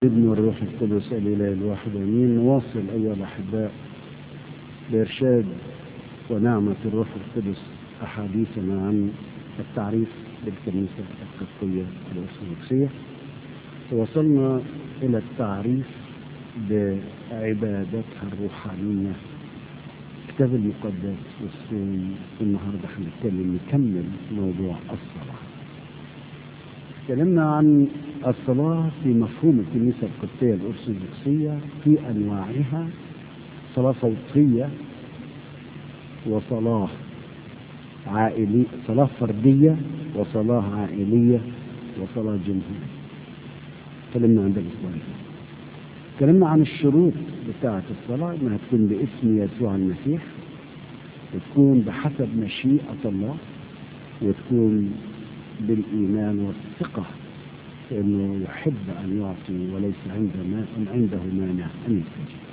ابن الروح القدس الإله الواحد أمين نواصل أيها الأحباء بإرشاد ونعمة الروح القدس أحاديثنا عن التعريف بالكنيسة القبطية الأرثوذكسية وصلنا إلى التعريف بعبادتها الروحانية الكتاب المقدس والصوم النهارده هنتكلم نكمل موضوع الصلاة تكلمنا عن الصلاة في مفهوم الكنيسة القبطية الأرثوذكسية في أنواعها صلاة صوتية وصلاة عائلية صلاة فردية وصلاة عائلية وصلاة جمهورية تكلمنا عن ده الأسبوع تكلمنا عن الشروط بتاعة الصلاة إنها تكون باسم يسوع المسيح وتكون بحسب مشيئة الله وتكون بالإيمان والثقة أنه يحب أن يعطي وليس عندما عنده مانع أن يستجيب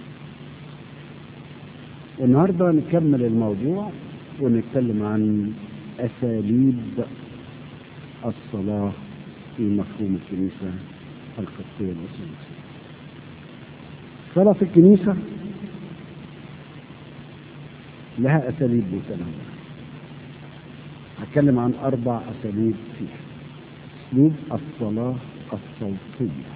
النهاردة نكمل الموضوع ونتكلم عن أساليب الصلاة في مفهوم الكنيسة القبطية الأرثوذكسية الصلاة في الكنيسة لها أساليب متنوعة هتكلم عن أربع أساليب فيها أسلوب الصلاة الصوتية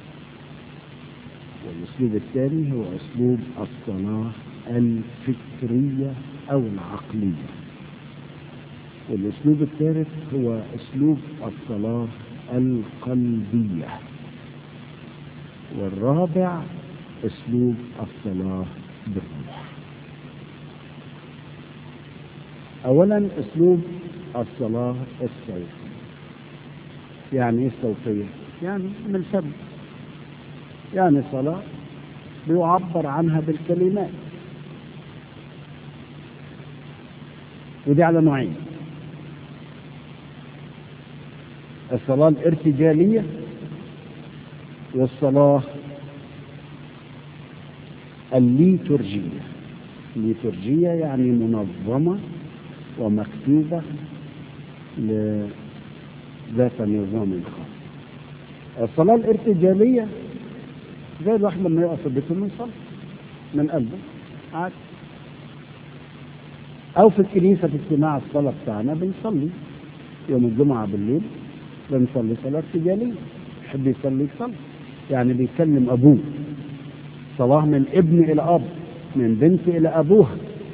والأسلوب الثاني هو أسلوب الصلاة الفكرية أو العقلية والأسلوب الثالث هو أسلوب الصلاة القلبية والرابع أسلوب الصلاة بالروح أولا أسلوب الصلاة الصوتية يعني ايه الصوتية؟ يعني من الفم يعني صلاة بيعبر عنها بالكلمات ودي على نوعين الصلاة الارتجالية والصلاة الليتورجية الليتورجية يعني منظمة ومكتوبة لذات نظام خاص الصلاة الارتجالية زي الواحد لما يقف في بيته يصلي من قلبه عادي أو في الكنيسة في اجتماع الصلاة بتاعنا بنصلي يوم الجمعة بالليل بنصلي صلاة ارتجالية يحب يصلي يصلي يعني بيكلم أبوه صلاة من ابن إلى أب من بنت إلى أبوها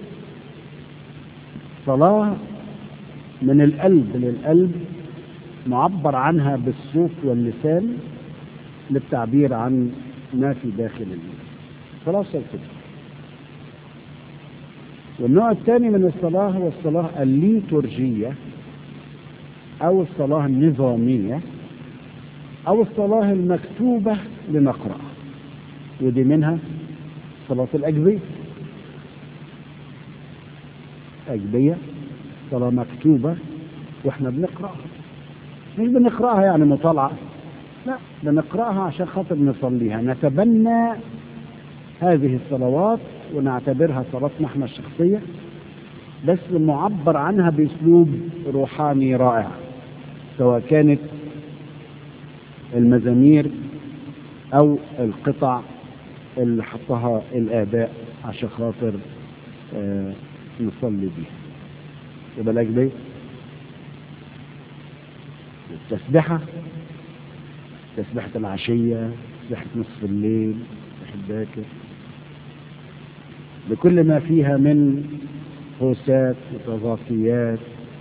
صلاة من القلب للقلب معبر عنها بالصوت واللسان للتعبير عن ما في داخل القلب صلاة صوتية والنوع الثاني من الصلاة هو الصلاة الليتورجية أو الصلاة النظامية أو الصلاة المكتوبة لنقرأها ودي منها صلاة الأجبية أجبية صلاة مكتوبة وإحنا بنقرأها مش بنقرأها يعني مطالعة لا بنقرأها عشان خاطر نصليها نتبنى هذه الصلوات ونعتبرها صلاتنا احنا الشخصية بس معبر عنها بأسلوب روحاني رائع سواء كانت المزامير أو القطع اللي حطها الآباء عشان خاطر آه نصلي بيها يبقى الأجبية التسبحة تسبحة العشية تسبحة نصف الليل تسبحة باكر بكل ما فيها من هوسات وتضافيات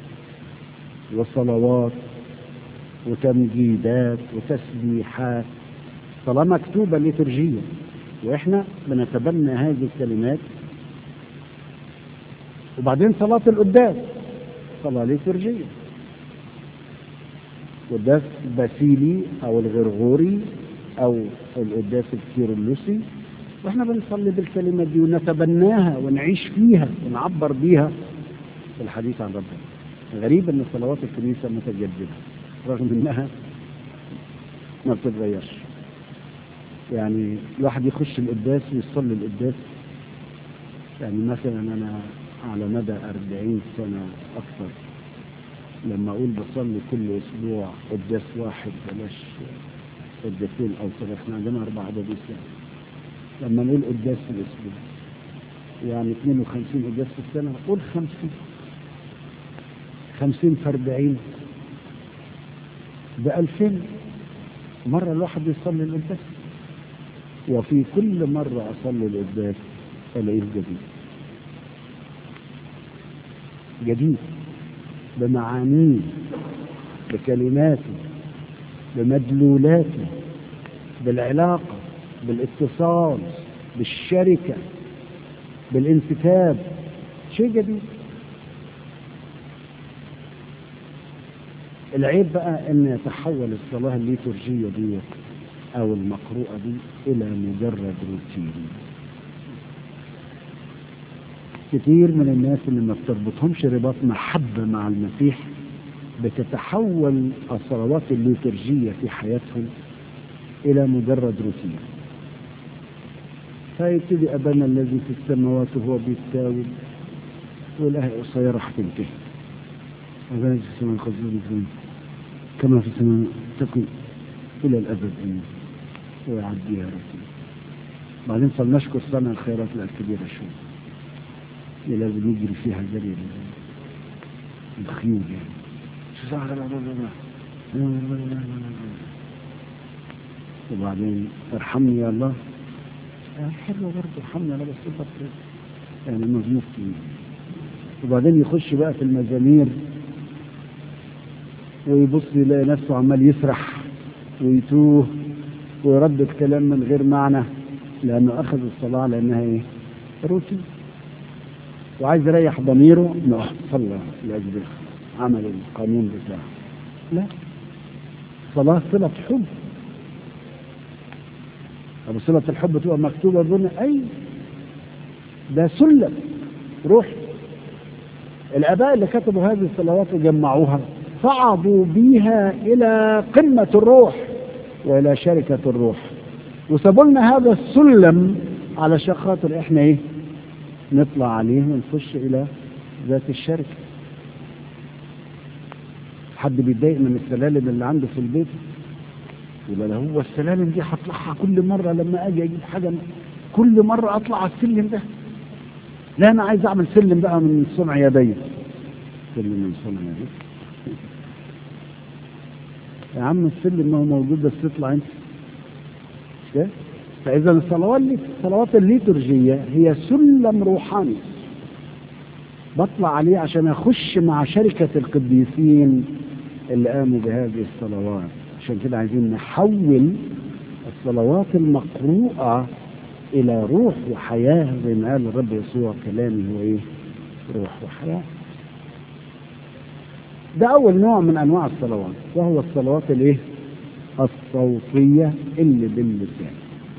وصلوات وتمجيدات وتسبيحات صلاة مكتوبة ليترجية وإحنا بنتبنى هذه الكلمات وبعدين صلاة القداس صلاة ليترجية قداس باسيلي أو الغرغوري أو القداس الكيرلسي واحنا بنصلي بالكلمة دي ونتبناها ونعيش فيها ونعبر بيها في الحديث عن ربنا غريب ان صلوات الكنيسة متجددة رغم انها ما بتتغيرش يعني الواحد يخش القداس ويصلي القداس يعني مثلا انا على مدى أربعين سنة أكثر لما أقول بصلي كل أسبوع قداس واحد بلاش قداسين أو كده احنا عندنا أربع قداسين لما نقول قداس في الأسبوع يعني 52 قداس في السنة قول 50 50 في 40 ب 2000 مرة الواحد يصلي القداس وفي كل مرة أصلي القداس ألاقيه جديد جديد بمعانيه بكلماته بمدلولاته بالعلاقة بالاتصال بالشركة بالانسكاب شيء جديد العيب بقى ان يتحول الصلاة الليتورجية دي او المقروءة دي الى مجرد روتين كتير من الناس اللي ما بتربطهمش رباط محبة مع المسيح بتتحول الصلوات الليتورجية في حياتهم إلى مجرد روتين فيبتدي أبانا الذي في السماوات وهو بيتاوب والآية قصيرة هتنتهي أبانا في السماء خزين كما في السماء تكن إلى الأبد إن ويعديها روتين بعدين فلنشكر صنع الخيرات الكبيرة شوية اللي لازم يجري فيها جري الخيول يعني وبعدين ارحمني يا الله حلوة برضه ارحمني يا الله بس صفة يعني مزموق فيه وبعدين يخش بقى في المزامير ويبص يلاقي نفسه عمال يسرح ويتوه ويردد كلام من غير معنى لأنه أخذ الصلاة لأنها إيه؟ روتين وعايز يريح ضميره انه صلى لاجل عمل القانون بتاعه لا صلاة صلة حب أبو صلة الحب تبقى مكتوبة ضمن أي ده سلم روح الآباء اللي كتبوا هذه الصلوات وجمعوها صعدوا بيها إلى قمة الروح وإلى شركة الروح وسابوا لنا هذا السلم على خاطر إحنا إيه نطلع عليه ونخش إلى ذات الشركة حد بيتضايق من السلالم اللي عنده في البيت يبقى ده هو السلالم دي هطلعها كل مرة لما أجي أجيب حاجة كل مرة أطلع على السلم ده لا أنا عايز أعمل سلم بقى من صنع يدي سلم من صنع يدي يا عم السلم ما هو موجود بس اطلع أنت كده فإذا الصلوات الصلوات الليتورجية هي سلم روحاني بطلع عليه عشان أخش مع شركة القديسين اللي قاموا بهذه الصلوات عشان كده عايزين نحول الصلوات المقروءة إلى روح وحياة زي ما قال الرب يسوع كلامي هو إيه؟ روح وحياة. ده أول نوع من أنواع الصلوات وهو الصلوات الإيه؟ الصوتية اللي باللسان.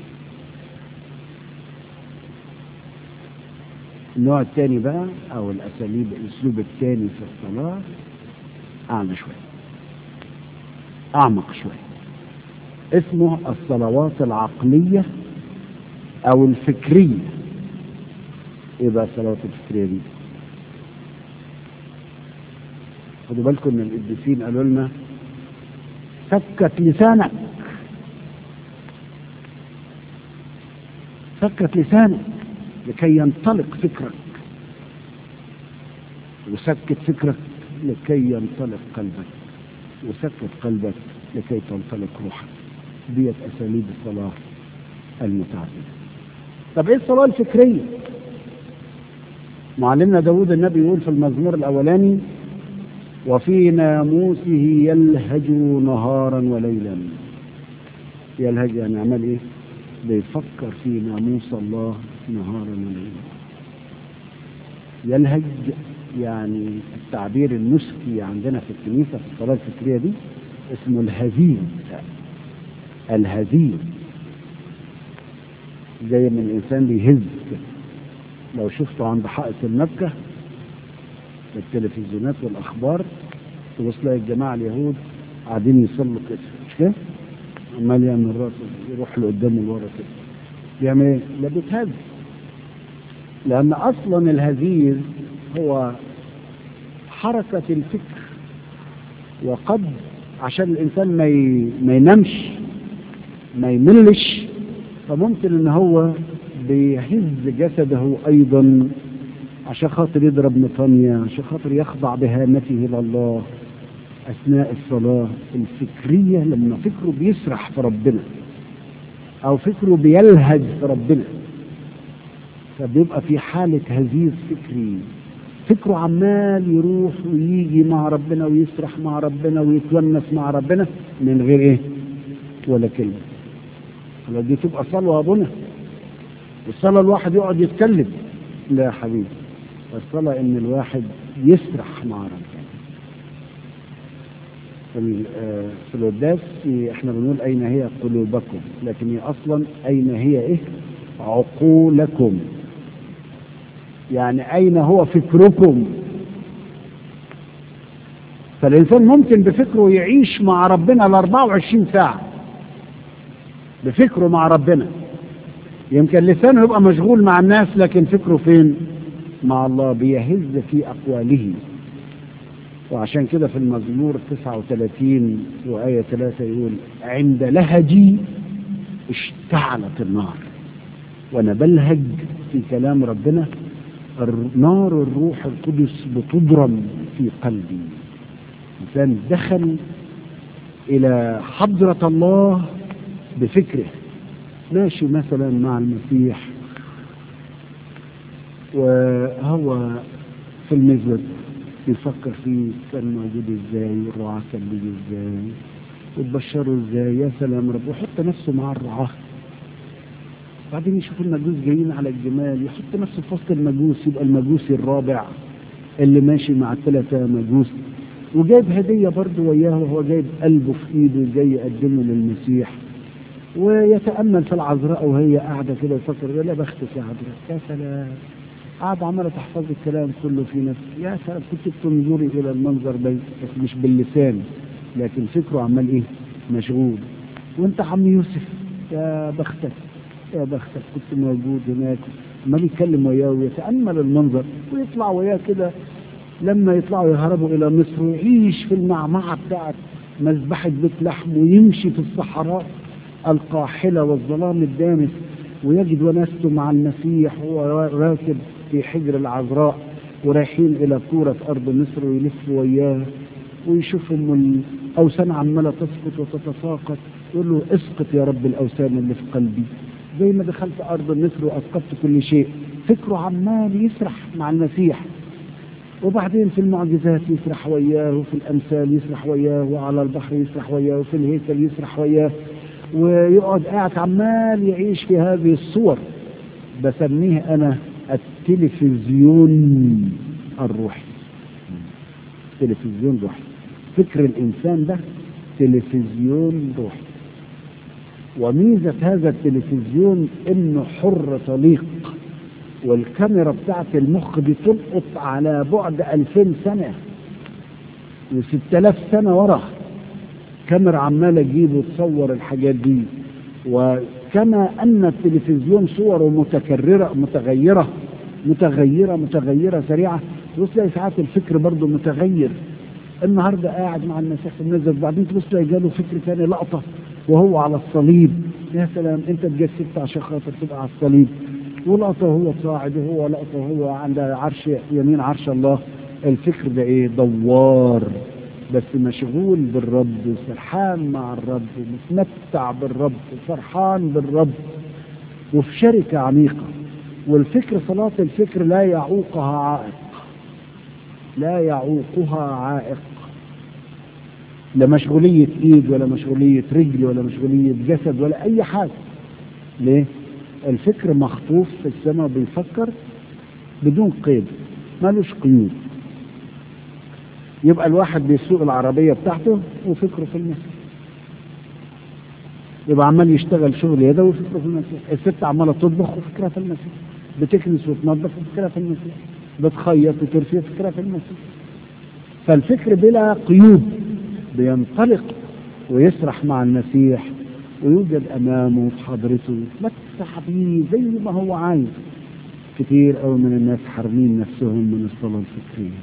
النوع الثاني بقى او الاساليب الاسلوب الثاني في الصلاه اعلى شويه اعمق شويه اسمه الصلوات العقليه او الفكريه ايه بقى الصلوات الفكريه دي خدوا بالكم ان القديسين قالوا لنا سكت لسانك سكت لسانك لكي ينطلق فكرك وسكت فكرك لكي ينطلق قلبك وسكت قلبك لكي تنطلق روحك ديت اساليب الصلاه المتعدده طب ايه الصلاه الفكريه معلمنا داود النبي يقول في المزمور الاولاني وفي ناموسه يلهج نهارا وليلا يلهج يعني عمل ايه بيفكر في ناموس الله نهارا وليلا يلهج يعني التعبير النسكي عندنا في الكنيسة في الصلاة الفكرية دي اسمه الهزيم الهزيم زي ما الإنسان بيهز كده لو شفته عند حائط المكة في التلفزيونات والأخبار تبص تلاقي الجماعة اليهود قاعدين يصلوا كده مش كده؟ عمال يعمل راسه يروح لقدام ولورا كده بيعمل ايه؟ لا بيتهز لأن أصلا الهزيز هو حركة الفكر وقد عشان الإنسان ما ي... ما ينامش ما يملش فممكن ان هو بيهز جسده ايضا عشان خاطر يضرب نطانيا عشان خاطر يخضع بهامته الى الله اثناء الصلاه الفكريه لما فكره بيسرح في ربنا او فكره بيلهج في ربنا فبيبقى في حاله هزيز فكري فكره عمال يروح ويجي مع ربنا ويسرح مع ربنا ويتونس مع ربنا من غير ايه ولا كلمه دي تبقى صلوه ابونا الصلاه الواحد يقعد يتكلم لا يا حبيبي الصلاه ان الواحد يسرح مع ربنا في القداس احنا بنقول اين هي قلوبكم لكن هي اصلا اين هي ايه عقولكم يعني اين هو فكركم فالانسان ممكن بفكره يعيش مع ربنا ال 24 ساعه بفكره مع ربنا يمكن لسانه يبقى مشغول مع الناس لكن فكره فين مع الله بيهز في اقواله وعشان كده في المزمور 39 وآية 3 يقول عند لهجي اشتعلت النار وانا بلهج في كلام ربنا نار الروح القدس بتضرم في قلبي إنسان دخل إلى حضرة الله بفكره ماشي مثلا مع المسيح وهو في المزود بيفكر فيه كان موجود ازاي والرعاة كان بيجي ازاي وتبشروا ازاي يا سلام رب ويحط نفسه مع الرعاة بعدين يشوف المجوس جايين على الجمال يحط نفسه في وسط المجوس يبقى المجوسي الرابع اللي ماشي مع الثلاثة مجوس وجايب هدية برضه وياه وهو جايب قلبه في ايده جاي يقدمه للمسيح ويتأمل في العذراء وهي قاعدة كده يفكر يا لا بختك يا عذراء يا سلام قاعد عمالة تحفظ الكلام كله في نفسي يا سلام كنت تنظري إلى المنظر ده بس مش باللسان لكن فكره عمال إيه مشغول وأنت عم يوسف يا بختك يا بختك كنت موجود هناك ما بيتكلم وياه ويتأمل المنظر ويطلع وياه كده لما يطلعوا يهربوا إلى مصر ويعيش في المعمعة بتاعت مذبحة بيت لحم ويمشي في الصحراء القاحلة والظلام الدامس ويجد وناسته مع المسيح وهو راكب في حجر العذراء ورايحين إلى كورة في أرض مصر ويلف وياه ويشوفهم الأوثان عمالة تسقط وتتساقط يقول له اسقط يا رب الأوثان اللي في قلبي زي ما دخلت أرض مصر وأسقطت كل شيء فكره عمال يسرح مع المسيح وبعدين في المعجزات يسرح وياه وفي الأمثال يسرح وياه وعلى البحر يسرح وياه وفي الهيكل يسرح وياه ويقعد قاعد عمال يعيش في هذه الصور بسميه أنا التلفزيون الروحي تلفزيون روحي فكر الإنسان ده تلفزيون روحي وميزة هذا التلفزيون إنه حر طليق والكاميرا بتاعت المخ دي تلقط على بعد 2000 سنة و6000 سنة ورا كاميرا عمالة تجيب وتصور الحاجات دي وكما أن التلفزيون صوره متكررة متغيرة متغيرة متغيرة سريعة تلاقي ساعات الفكر برضه متغير النهارده قاعد مع المسيح في المسجد بعدين تبص تلاقي جاله فكر ثاني لقطة وهو على الصليب يا سلام انت اتجسدت عشان خاطر تبقى على الصليب ولقطة هو صاعد وهو لقطة هو عند عرش يمين عرش الله الفكر ده ايه دوار بس مشغول بالرب وسرحان مع الرب ومتمتع بالرب وفرحان بالرب وفي شركة عميقة والفكر صلاة الفكر لا يعوقها عائق لا يعوقها عائق لا مشغولية ايد ولا مشغولية رجل ولا مشغولية جسد ولا اي حاجة ليه الفكر مخطوف في السماء بيفكر بدون قيد مالوش قيود يبقى الواحد بيسوق العربية بتاعته وفكره في المسيح يبقى عمال يشتغل شغل يده وفكره في المسيح الست عمالة تطبخ وفكرها في المسيح بتكنس وتنظف وفكرها في المسيح بتخيط وترفيه فكرها في المسيح فالفكر بلا قيود بينطلق ويسرح مع المسيح ويوجد امامه في حضرته يتمتع بيه زي ما هو عايز كتير قوي من الناس حارمين نفسهم من الصلاه الفكريه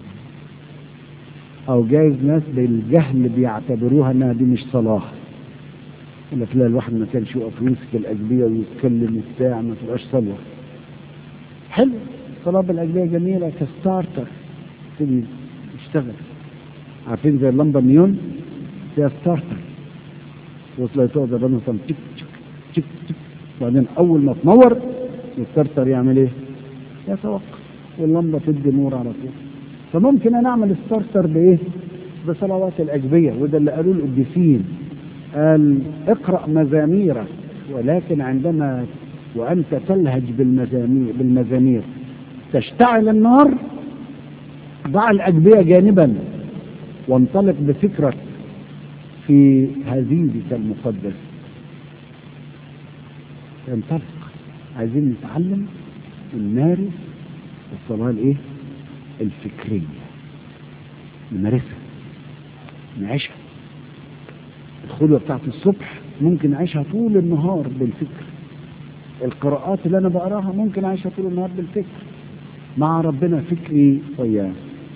او جايز ناس بالجهل بيعتبروها انها دي مش صلاه يقول لك لا الواحد ما كانش يقف ويمسك الأجبية ويتكلم وبتاع ما تبقاش صلوة حلو الصلاة بالأجبية جميلة كستارتر تبي يشتغل عارفين زي اللمبة نيون فيها ستارتر وصل تقعد الرمل تك تك تك تك وبعدين أول ما تنور الستارتر يعمل إيه؟ يتوقف واللمبة تدي نور على طول فممكن أنا أعمل ستارتر بإيه؟ بصلوات الأجبية وده اللي قالوه القديسين قال اقرأ مزاميرك ولكن عندما وأنت تلهج بالمزامير بالمزامير تشتعل النار ضع الأجبية جانبا وانطلق بفكرك في هزيزك المقدس انطلق عايزين نتعلم ونمارس الصلاة الايه؟ الفكرية نمارسها نعيشها الخلوة بتاعت الصبح ممكن أعيشها طول النهار بالفكر القراءات اللي أنا بقراها ممكن أعيشها طول النهار بالفكر مع ربنا فكري وياه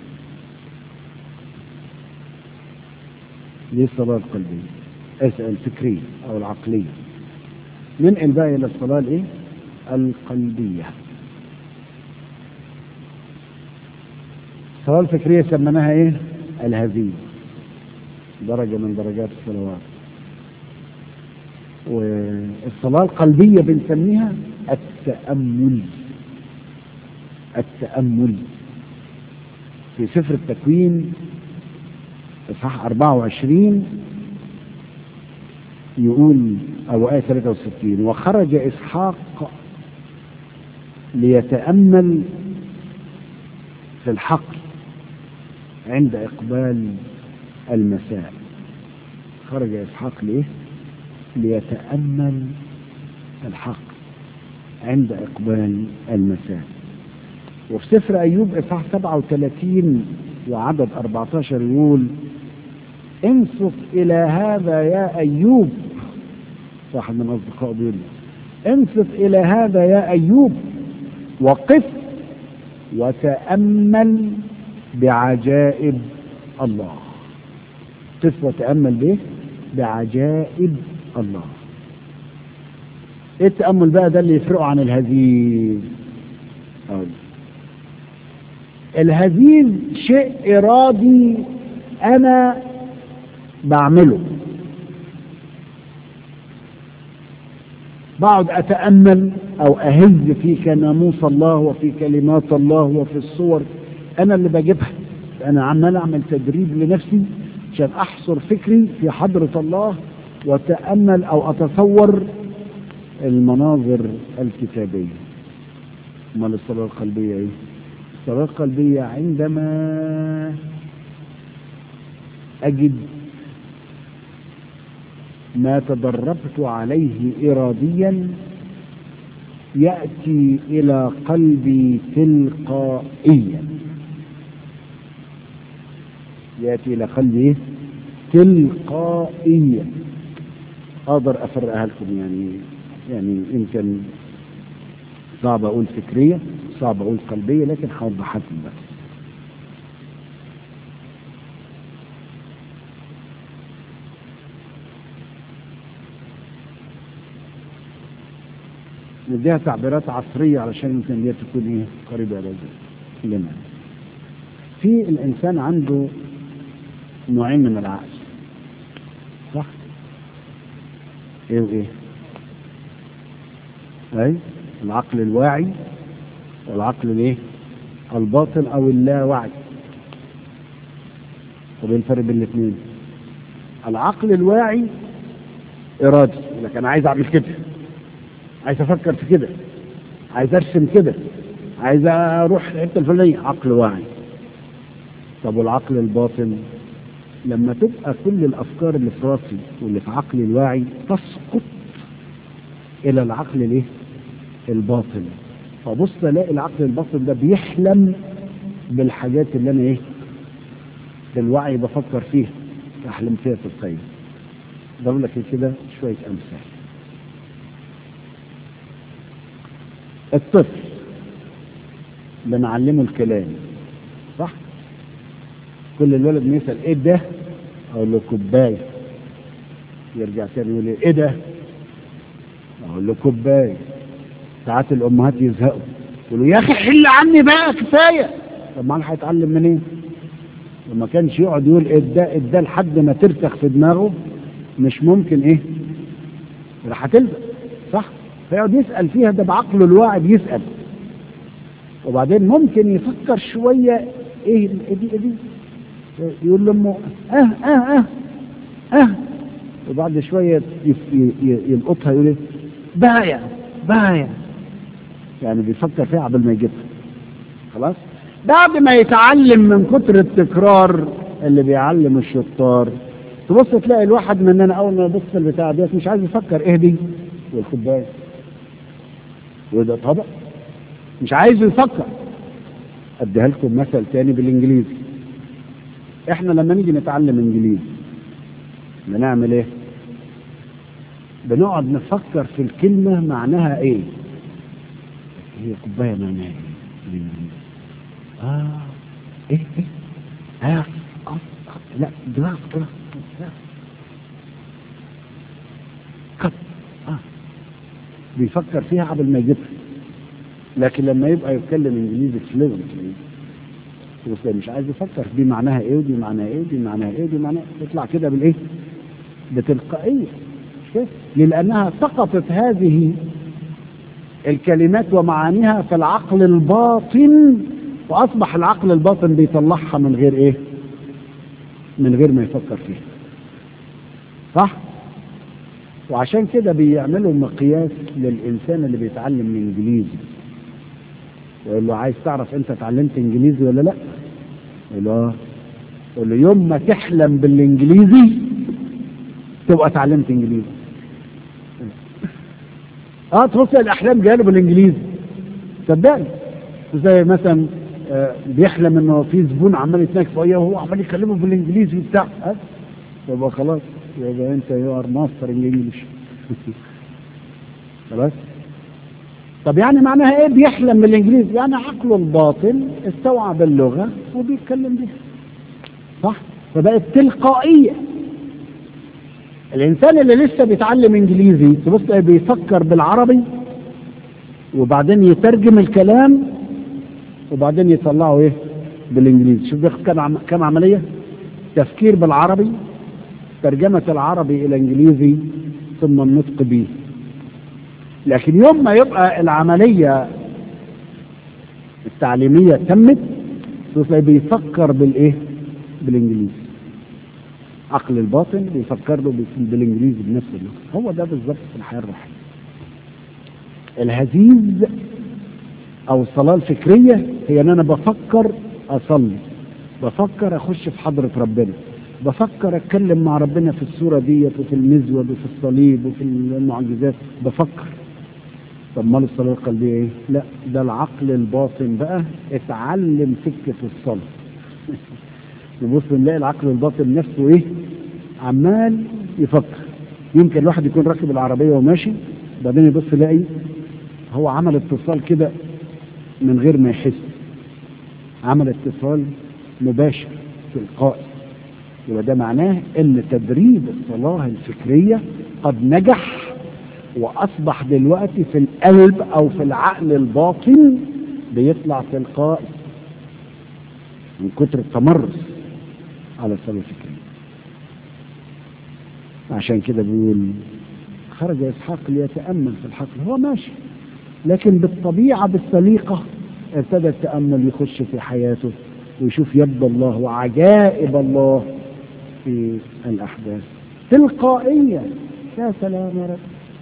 دي الصلاة القلبية اسأل الفكرية أو العقلية ننقل بقى إلى الصلاة الإيه؟ القلبية الصلاة الفكرية سميناها إيه؟ الهزيمة درجة من درجات الصلوات والصلاة القلبية بنسميها التأمل التأمل في سفر التكوين إصحاح 24 يقول أو آية 63 وخرج إسحاق ليتأمل في الحقل عند إقبال المساء خرج إسحاق ليه؟ ليتأمل الحق عند إقبال المساء وفي سفر أيوب إصحاح 37 وعدد 14 يقول انصت إلى هذا يا أيوب واحد من أصدقائه بيقول انصت إلى هذا يا أيوب وقف وتأمل بعجائب الله قف وتأمل به بعجائب الله ايه التأمل بقى ده اللي يفرقه عن الهزيز أقول. الهزيز شيء إرادي أنا بعمله بقعد أتأمل أو أهز في كناموس الله وفي كلمات الله وفي الصور أنا اللي بجيبها أنا عمال أعمل تدريب لنفسي عشان أحصر فكري في حضرة الله وأتأمل أو أتصور المناظر الكتابية أمال الصلاة القلبية إيه؟ الصلاة القلبية عندما أجد ما تدربت عليه إراديا يأتي إلى قلبي تلقائيا يأتي إلى قلبي تلقائيا أقدر أفرقها لكم يعني يعني يمكن صعب أقول فكرية صعب أقول قلبية لكن هوضحها لكم بس نديها تعبيرات عصرية علشان يمكن دي تكون ايه قريبة إلى لنا في الإنسان عنده نوعين من العقل صح؟ ايه وايه؟ اي العقل الواعي والعقل الايه؟ الباطن او اللاواعي طب ايه الفرق بين الاثنين؟ العقل الواعي ارادي يقول لك انا عايز اعمل كده عايز افكر في كده عايز ارسم كده عايز اروح الحته الفلانيه عقل واعي طب والعقل الباطن لما تبقى كل الافكار اللي في راسي واللي في عقلي الواعي تسقط الى العقل الايه الباطن فبص الاقي العقل الباطن ده بيحلم بالحاجات اللي انا ايه بالوعي بفكر فيها احلم فيها في الخير ضرب لك كده شويه امثال الطفل بنعلمه الكلام صح كل الولد بيسال ايه ده اقول له كوبايه يرجع تاني يقول لي ايه ده اقول له كوبايه ساعات الامهات يزهقوا يقولوا يا اخي حل عني بقى كفايه طب ما انا هيتعلم منين وما كانش يقعد يقول ادى ادى لحد ما ترسخ في دماغه مش ممكن ايه راح هتلزق صح فيقعد يسال فيها ده بعقله الواعي بيسال وبعدين ممكن يفكر شويه ايه دي ايه دي يقول لامه اه اه اه اه وبعد شويه يلقطها يقول ايه بايع بايع يعني بيفكر فيها قبل ما يجيبها خلاص بعد ما يتعلم من كتر التكرار اللي بيعلم الشطار تبص تلاقي الواحد مننا اول ما يبص في البتاع ديت مش عايز يفكر ايه دي والكوبايه وده طبق مش عايز يفكر اديها لكم مثل تاني بالانجليزي احنا لما نيجي نتعلم انجليزي بنعمل ايه بنقعد نفكر في الكلمه معناها ايه هي كوبايه معناها ايه بالانجليزي اه ايه ايه اه آه. لا دراس دراس دراس كت اه بيفكر فيها قبل ما يجيبها لكن لما يبقى يتكلم انجليزي فلوينتلي بس مش عايز يفكر دي معناها ايه ودي معناها ايه ودي معناها ايه ودي معناها تطلع كده بالايه بتلقائيه ليه؟ لانها سقطت هذه الكلمات ومعانيها في العقل الباطن واصبح العقل الباطن بيطلعها من غير ايه من غير ما يفكر فيها صح وعشان كده بيعملوا مقياس للانسان اللي بيتعلم انجليزي يقول له عايز تعرف انت اتعلمت انجليزي ولا لا يقول له اه يقول له يوم ما تحلم بالانجليزي تبقى اتعلمت انجليزي اه تبص الاحلام جايه له بالانجليزي صدقني زي مثلا آه بيحلم انه في زبون عمال يتناك فوقيه وهو عمال يكلمه بالانجليزي وبتاع أه؟ يبقى خلاص يبقى انت يو ار ماستر انجليش خلاص طب يعني معناها ايه بيحلم بالانجليزي يعني عقله الباطن استوعب اللغه وبيتكلم بيها صح فبقت تلقائيه الانسان اللي لسه بيتعلم انجليزي تبص بيفكر بالعربي وبعدين يترجم الكلام وبعدين يطلعه ايه بالانجليزي شوف بياخد كم عم... كم عمليه تفكير بالعربي ترجمه العربي الى انجليزي ثم النطق به لكن يوم ما يبقى العمليه التعليميه تمت تلاقي بيفكر بالايه بالانجليزي عقل الباطن بيفكر له بالانجليزي بنفس اللغه هو ده بالظبط في الحياه الروحيه الهزيز او الصلاه الفكريه هي ان انا بفكر اصلي بفكر اخش في حضره ربنا بفكر اتكلم مع ربنا في الصوره ديت وفي المزود وفي الصليب وفي المعجزات بفكر طب مال الصلاه القلبيه ايه؟ لا ده العقل الباطن بقى اتعلم سكه الصلاه نبص نلاقي العقل الباطن نفسه ايه؟ عمال يفكر يمكن الواحد يكون راكب العربيه وماشي بعدين يبص يلاقي هو عمل اتصال كده من غير ما يحس عمل اتصال مباشر تلقائي يبقى ده معناه ان تدريب الصلاه الفكريه قد نجح واصبح دلوقتي في القلب او في العقل الباطن بيطلع تلقائي من كتر التمرس على الصلاه الفكريه عشان كده بيقول خرج اسحاق ليتامل في الحقل هو ماشي لكن بالطبيعه بالسليقه ابتدى التامل يخش في حياته ويشوف يد الله وعجائب الله في الاحداث تلقائيا يا سلام يا رب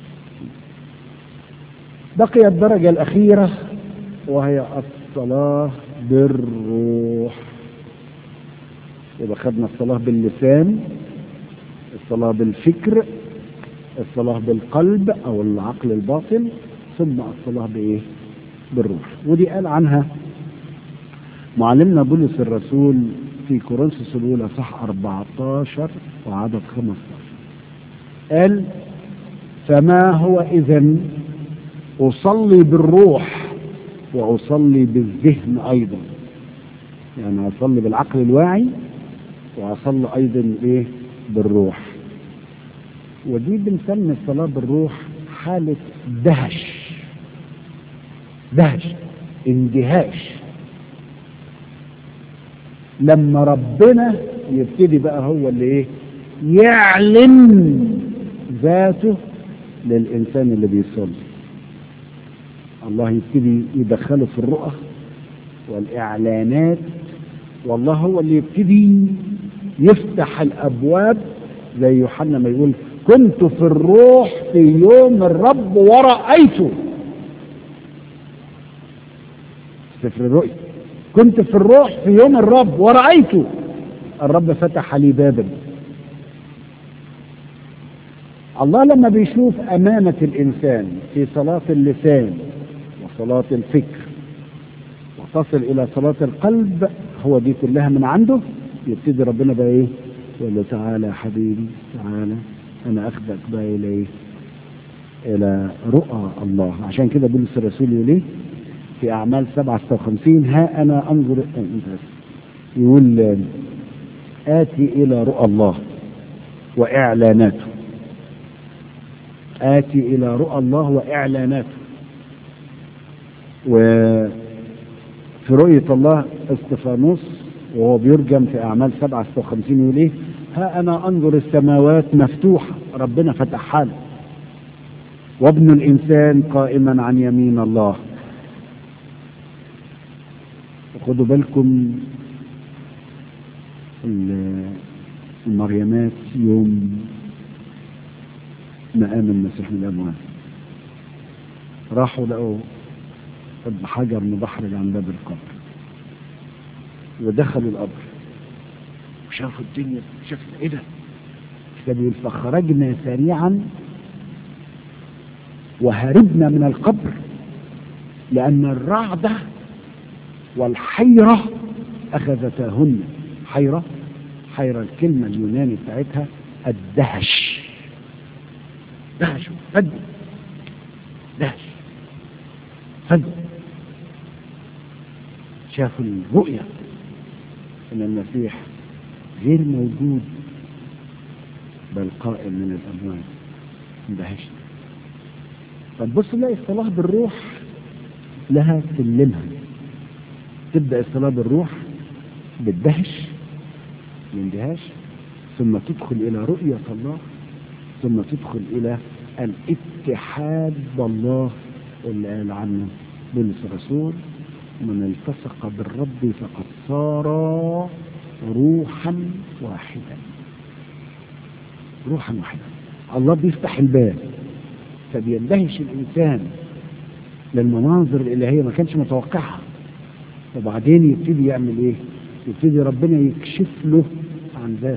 بقي الدرجه الاخيره وهي الصلاه بالروح يبقى خدنا الصلاه باللسان الصلاه بالفكر الصلاه بالقلب او العقل الباطن ثم الصلاه بايه بالروح ودي قال عنها معلمنا بولس الرسول في كورنثوس الاولى صح 14 وعدد 15 قال فما هو اذا اصلي بالروح واصلي بالذهن ايضا يعني اصلي بالعقل الواعي واصلي ايضا ايه بالروح ودي بنسمي الصلاة بالروح حالة دهش دهش اندهاش لما ربنا يبتدي بقى هو اللي ايه يعلن ذاته للإنسان اللي بيصلي الله يبتدي يدخله في الرؤى والإعلانات والله هو اللي يبتدي يفتح الأبواب زي يوحنا ما يقول كنت في الروح في يوم الرب ورأيته سفر الرؤيا كنت في الروح في يوم الرب ورأيته الرب فتح لي بابا الله لما بيشوف أمانة الإنسان في صلاة اللسان وصلاة الفكر وتصل إلى صلاة القلب هو دي كلها من عنده يبتدي ربنا بقى إيه يقول له تعالى يا حبيبي تعالى أنا أخذك بقى إلى إيه إلى رؤى الله عشان كده بولس الرسول يقول إيه في أعمال 57 ها أنا أنظر يقول آتي إلى رؤى الله وإعلاناته آتي إلى رؤى الله وإعلاناته وفي رؤية الله استفانوس وهو بيرجم في أعمال 57 يقول إيه ها أنا أنظر السماوات مفتوحة ربنا فتحها له وابن الإنسان قائما عن يمين الله خدوا بالكم المريمات يوم مقام المسيح من الأموات راحوا لقوا حجر مبحرج عن باب القبر ودخلوا القبر وشافوا الدنيا شافوا ايه ده؟ كتاب يقول فخرجنا سريعا وهربنا من القبر لأن الرعدة والحيرة أخذتاهن حيرة حيرة الكلمة اليوناني بتاعتها الدهش دهش فد دهش فد شافوا الرؤية ان المسيح غير موجود بل قائم من الاموات اندهشنا طب بص نلاقي الصلاة بالروح لها سلمها تبدأ الصلاة بالروح بالدهش الاندهاش ثم تدخل إلى رؤية الله ثم تدخل إلى الاتحاد بالله اللي قال عنه بولس الرسول من التصق بالرب فقد صار روحا واحدا روحا واحدا الله بيفتح الباب فبيندهش الإنسان للمناظر الإلهية ما كانش متوقعها وبعدين يبتدي يعمل ايه يبتدي ربنا يكشف له عن ذاته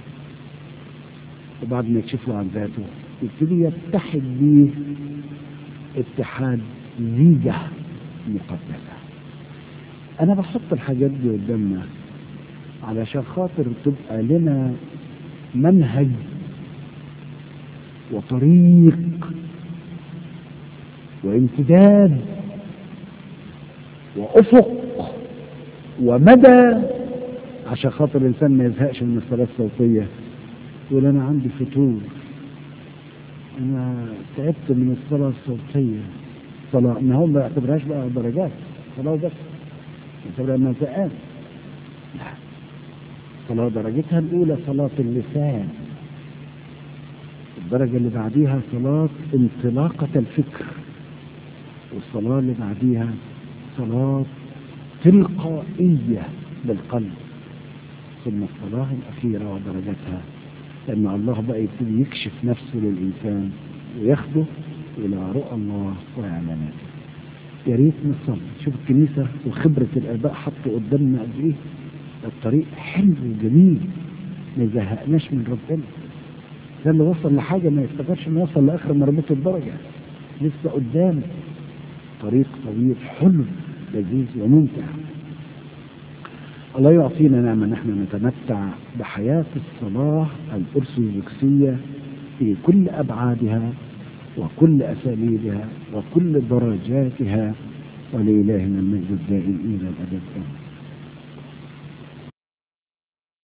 وبعد ما يكشف له عن ذاته يبتدي يتحد بيه اتحاد زيجة مقدسة انا بحط الحاجات دي قدامنا علشان خاطر تبقى لنا منهج وطريق وامتداد وافق ومدى عشان خاطر الانسان ما يزهقش من الصلاه الصوتيه يقول انا عندي فتور انا تعبت من الصلاه الصوتيه صلاه ان هو ما يعتبرهاش بقى درجات صلاه بس يعتبرها انها زقان لا صلاه درجتها الاولى صلاه اللسان الدرجه اللي بعديها صلاه انطلاقه الفكر والصلاه اللي بعديها صلاه تلقائية بالقلب ثم الصلاة الأخيرة ودرجتها لأن الله بقى يبتدي يكشف نفسه للإنسان وياخده إلى رؤى الله وإعلاناته يا ريت نصلي شوف الكنيسة وخبرة الآباء حطوا قدامنا قد إيه الطريق حلو وجميل ما يزهقناش من ربنا ده اللي وصل لحاجة ما يفتكرش انه وصل لآخر مربوط الدرجة لسه قدامه طريق طويل حلو لذيذ وممتع الله يعطينا نعمة نحن نتمتع بحياة الصلاة الأرثوذكسية في كل أبعادها وكل أساليبها وكل درجاتها ولإلهنا المجد الدائم إلى الأبد